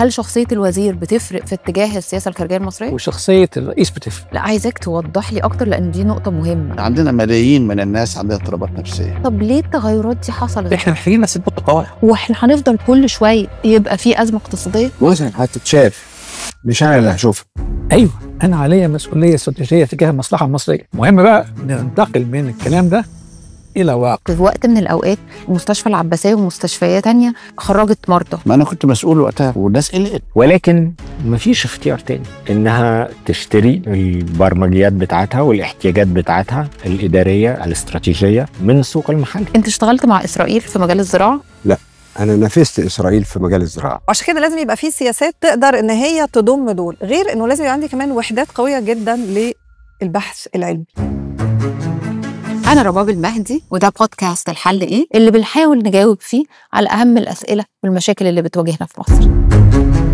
هل شخصيه الوزير بتفرق في اتجاه السياسه الخارجيه المصريه وشخصيه الرئيس بتفرق لا عايزاك توضح لي اكتر لان دي نقطه مهمه عندنا ملايين من الناس عندها اضطرابات نفسيه طب ليه التغيرات دي حصلت احنا محتاجين ناس نحط قواعد واحنا هنفضل كل شويه يبقى في ازمه اقتصاديه مثلا هتتشاف مش انا اللي هشوفها ايوه انا عليا مسؤوليه استراتيجيه تجاه المصلحه المصريه مهم بقى ننتقل من الكلام ده الى واقع في وقت من الاوقات المستشفى العباسيه ومستشفيات تانية خرجت مرضى ما انا كنت مسؤول وقتها والناس قلقت ولكن مفيش اختيار تاني انها تشتري البرمجيات بتاعتها والاحتياجات بتاعتها الاداريه الاستراتيجيه من السوق المحلي انت اشتغلت مع اسرائيل في مجال الزراعه انا نافست اسرائيل في مجال الزراعه وعشان كده لازم يبقى في سياسات تقدر ان هي تضم دول غير انه لازم يبقى عندي كمان وحدات قويه جدا للبحث العلمي انا رباب المهدي وده بودكاست الحل ايه اللي بنحاول نجاوب فيه على اهم الاسئله والمشاكل اللي بتواجهنا في مصر